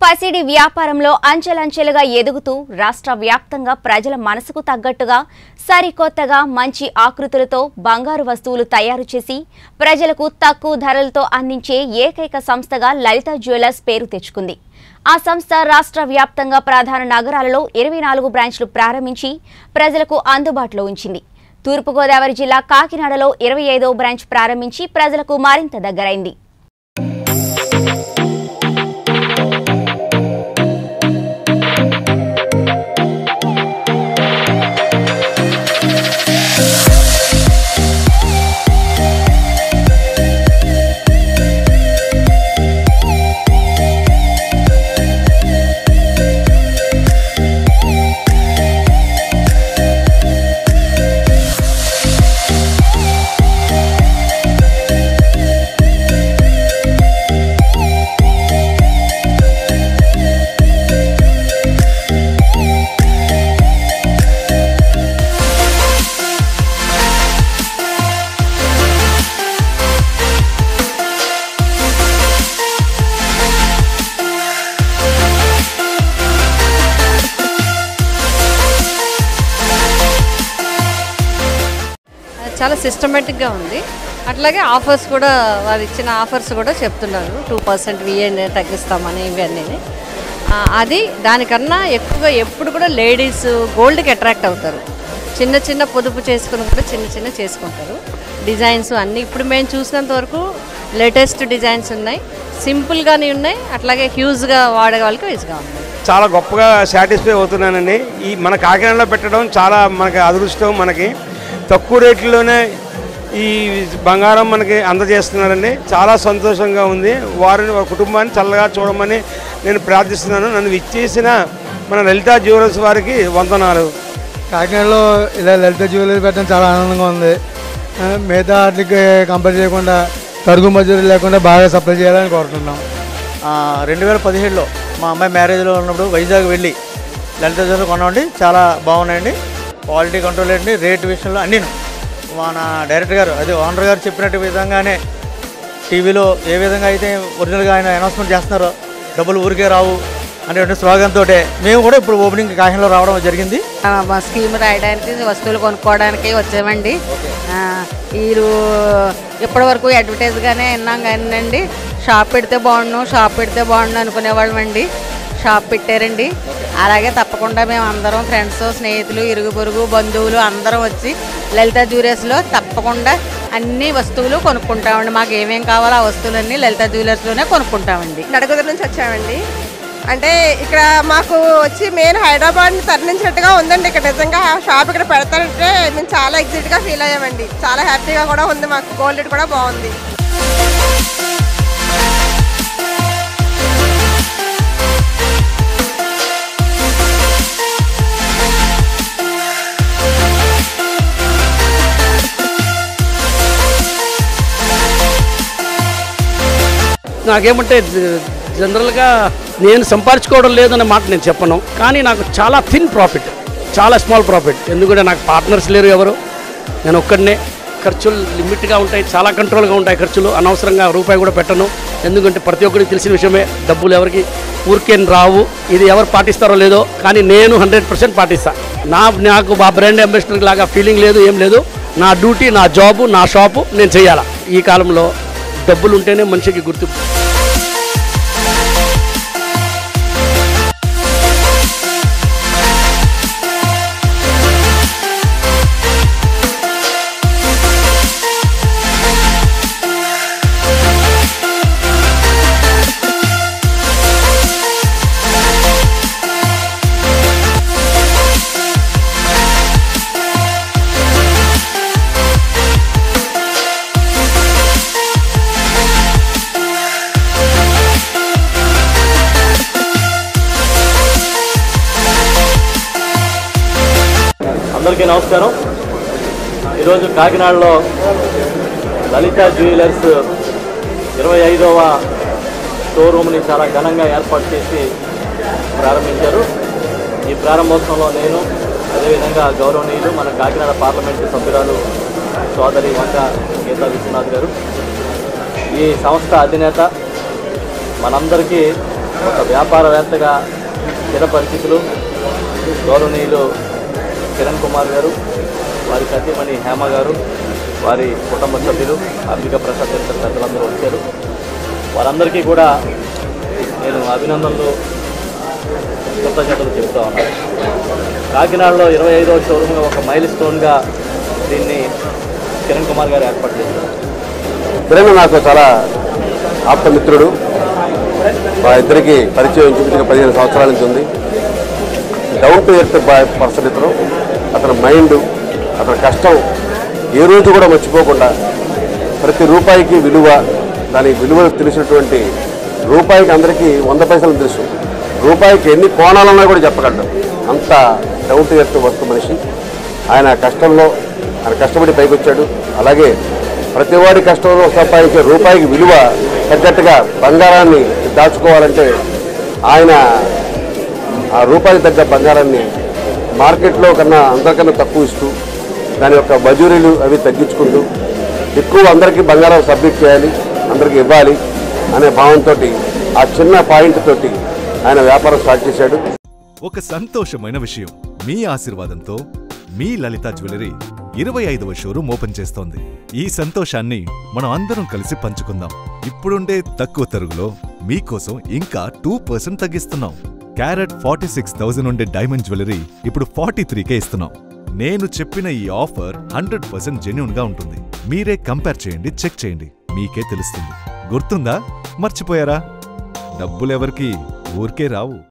పసిడి వ్యాపారంలో అంచెలంచెలుగా ఎదుగుతూ రాష్ట్ర వ్యాప్తంగా ప్రజల మనసుకు తగ్గట్టుగా సరికొత్తగా మంచి ఆకృతులతో బంగారు వస్తువులు తయారు చేసి ప్రజలకు తక్కువ ధరలతో అందించే ఏకైక సంస్థగా లలిత జ్యువెలర్స్ పేరు తెచ్చుకుంది ఆ సంస్థ రాష్ట్ర వ్యాప్తంగా ప్రధాన నగరాలలో ఇరవై నాలుగు బ్రాంచ్లు ప్రారంభించి ప్రజలకు అందుబాటులో ఉంచింది తూర్పుగోదావరి జిల్లా కాకినాడలో ఇరవై ఐదవ బ్రాంచ్ ప్రారంభించి ప్రజలకు మరింత దగ్గరైంది చాలా సిస్టమేటిక్గా ఉంది అట్లాగే ఆఫర్స్ కూడా వారు ఇచ్చిన ఆఫర్స్ కూడా చెప్తున్నారు టూ పర్సెంట్ విఏ తగ్గిస్తామని ఇవన్నీ ఆ, అది దానికన్నా ఎక్కువగా ఎప్పుడు కూడా లేడీస్ గోల్డ్కి అట్రాక్ట్ అవుతారు చిన్న చిన్న పొదుపు చేసుకుని కూడా చిన్న చిన్న చేసుకుంటారు డిజైన్స్ అన్నీ ఇప్పుడు మేము చూసినంత వరకు లేటెస్ట్ డిజైన్స్ ఉన్నాయి సింపుల్గానే ఉన్నాయి అట్లాగే హ్యూజ్గా వాడే వాళ్ళకి వీజ్గా ఉన్నాయి చాలా గొప్పగా సాటిస్ఫై అవుతున్నానండి ఈ మన కాకినాడలో పెట్టడం చాలా మనకి అదృష్టం మనకి తక్కువ రేట్లోనే ఈ బంగారం మనకి అందజేస్తున్నారండి చాలా సంతోషంగా ఉంది వారిని వారి కుటుంబాన్ని చల్లగా చూడమని నేను ప్రార్థిస్తున్నాను నన్ను ఇచ్చేసిన మన లలితా జ్యువెలర్స్ వారికి వందనాలు కాకినాడలో ఇలా లలిత జ్యువెలరీ పెట్టడం చాలా ఆనందంగా ఉంది ఆ, మిగతా వాటికి కంపేర్ చేయకుండా తరుగు మజూరీ లేకుండా బాగా సప్లై చేయాలని కోరుతున్నాం రెండు వేల పదిహేడులో మా అమ్మాయి మ్యారేజ్లో ఉన్నప్పుడు వైజాగ్ వెళ్ళి లలిత జ్యువెలరీ కొన్నామండి చాలా బాగున్నాయండి క్వాలిటీ కంట్రోల్ అండి రేట్ విషయంలో అన్నీను మన డైరెక్టర్ గారు అదే ఓనర్ గారు చెప్పినట్టు విధంగానే టీవీలో ఏ విధంగా అయితే ఒరిజినల్గా ఆయన అనౌన్స్మెంట్ చేస్తున్నారో డబ్బులు ఊరికే రావు అనేటువంటి స్లోగన్ తోటే మేము కూడా ఇప్పుడు ఓపెనింగ్ కాకినాడలో రావడం జరిగింది ఆ, మా స్కీమ్ రాయడానికి వస్తువులు కొనుక్కోవడానికి వచ్చామండి ఆ, వీరు ఇప్పటి వరకు అడ్వర్టైజ్గానే విన్నాం కానండి షాప్ పెడితే బాగుండు షాప్ పెడితే బాగుండు అనుకునేవాళ్ళం అండి షాప్ పెట్టారండి అలాగే తప్పకుండా మేము అందరం ఫ్రెండ్స్ స్నేహితులు ఇరుగు పొరుగు బంధువులు అందరం వచ్చి లలిత జ్యువెలర్స్లో తప్పకుండా అన్ని వస్తువులు కొనుక్కుంటామండి మాకు ఏమేం కావాలో ఆ వస్తువులన్నీ లలిత జ్యువెలర్స్లోనే కొనుక్కుంటామండి నడకుదురు నుంచి వచ్చామండి అంటే ఇక్కడ మాకు వచ్చి మెయిన్ హైదరాబాద్ని తరలించినట్టుగా ఉందండి ఇక్కడ నిజంగా షాప్ ఇక్కడ పెడతారంటే మేము చాలా ఎగ్జైట్గా ఫీల్ అయ్యామండి చాలా హ్యాపీగా కూడా ఉంది మాకు గోల్డ్ రేట్ కూడా బాగుంది నాకేమంటే జ- జనరల్గా నేను సంపాదించుకోవడం లేదన్న మాట నేను చెప్పను కానీ నాకు చాలా థిన్ ప్రాఫిట్ చాలా స్మాల్ ప్రాఫిట్ ఎందుకంటే నాకు పార్ట్నర్స్ లేరు ఎవరు నేను ఒక్కడనే ఖర్చులు లిమిట్గా ఉంటాయి చాలా కంట్రోల్గా ఉంటాయి ఖర్చులు అనవసరంగా రూపాయి కూడా పెట్టను ఎందుకంటే ప్రతి ఒక్కరికి తెలిసిన విషయమే డబ్బులు ఎవరికి ఊరికే రావు ఇది ఎవరు పాటిస్తారో లేదో కానీ నేను హండ్రెడ్ పర్సెంట్ పాటిస్తాను నా నాకు మా బ్రాండ్ అంబాసిడర్ లాగా ఫీలింగ్ లేదు ఏం లేదు నా డ్యూటీ నా జాబు నా షాపు నేను చేయాలా ఈ కాలంలో డబ్బులు ఉంటేనే మనిషికి గుర్తింపు అందరికీ నమస్కారం ఈరోజు కాకినాడలో లలిత జ్యువెలర్స్ ఇరవై ఐదవ షోరూమ్ని చాలా ఘనంగా ఏర్పాటు చేసి ప్రారంభించారు ఈ ప్రారంభోత్సవంలో నేను అదేవిధంగా గౌరవనీయులు మన కాకినాడ పార్లమెంటు సభ్యురాలు సోదరి వంక గీతా విశ్వనాథ్ గారు ఈ సంస్థ అధినేత మనందరికీ ఒక వ్యాపారవేత్తగా స్థిర పరిస్థితులు గౌరవనీయులు కిరణ్ కుమార్ గారు వారి సతీమణి హేమ గారు వారి కుటుంబ సభ్యులు అంబిక ప్రసాద్ ఇతర పెద్దలందరూ వచ్చారు వారందరికీ కూడా నేను అభినందనలు కృతజ్ఞతలు చెప్తా ఉన్నాను కాకినాడలో ఇరవై ఐదవ షోరూమ్గా ఒక మైల్ స్టోన్గా దీన్ని కిరణ్ కుమార్ గారు ఏర్పాటు చేశారు కిరణ్ నాకు చాలా ఆప్తమిత్రుడు మా ఇద్దరికి పరిచయం ఇంచుమించుగా పదిహేను సంవత్సరాల నుంచి ఉంది డౌన్ టు ఎర్త్ పర్సన్ ఇతను అతని మైండ్ అతని కష్టం ఏ రోజు కూడా మర్చిపోకుండా ప్రతి రూపాయికి విలువ దానికి విలువ తెలిసినటువంటి రూపాయికి అందరికీ వంద పైసలు తెలుసు రూపాయికి ఎన్ని కోణాలున్నా కూడా చెప్పగలడు అంత డౌన్ టు ఎర్త్ వర్క్ మనిషి ఆయన కష్టంలో ఆయన కష్టపడి పైకి వచ్చాడు అలాగే ప్రతివాడి కష్టంలో సంపాదించే రూపాయికి విలువ తగ్గట్టుగా బంగారాన్ని దాచుకోవాలంటే ఆయన ఆ రూపాయికి తగ్గ బంగారాన్ని మార్కెట్లో కన్నా అందరికన్నా తక్కువ ఇస్తూ దాని యొక్క మజూరీలు అవి తగ్గించుకుంటూ ఎక్కువ అందరికీ బంగారం సబ్మిట్ చేయాలి అందరికీ ఇవ్వాలి అనే భావంతో ఆ చిన్న పాయింట్ తోటి ఆయన వ్యాపారం స్టార్ట్ చేశాడు ఒక సంతోషమైన విషయం మీ ఆశీర్వాదంతో మీ లలిత జ్యువెలరీ ఇరవై ఐదవ షోరూమ్ ఓపెన్ చేస్తోంది ఈ సంతోషాన్ని మనం అందరం కలిసి పంచుకుందాం ఇప్పుడుండే తక్కువ తరుగులో మీకోసం ఇంకా టూ పర్సెంట్ తగ్గిస్తున్నాం క్యారెట్ ఫార్టీ సిక్స్ థౌసండ్ ఉండే డైమండ్ జ్యువెలరీ ఇప్పుడు ఫార్టీ త్రీకే ఇస్తున్నాం నేను చెప్పిన ఈ ఆఫర్ హండ్రెడ్ పర్సెంట్ జెన్యున్ గా ఉంటుంది మీరే కంపేర్ చేయండి చెక్ చేయండి మీకే తెలుస్తుంది గుర్తుందా మర్చిపోయారా డబ్బులెవరికి ఊరికే రావు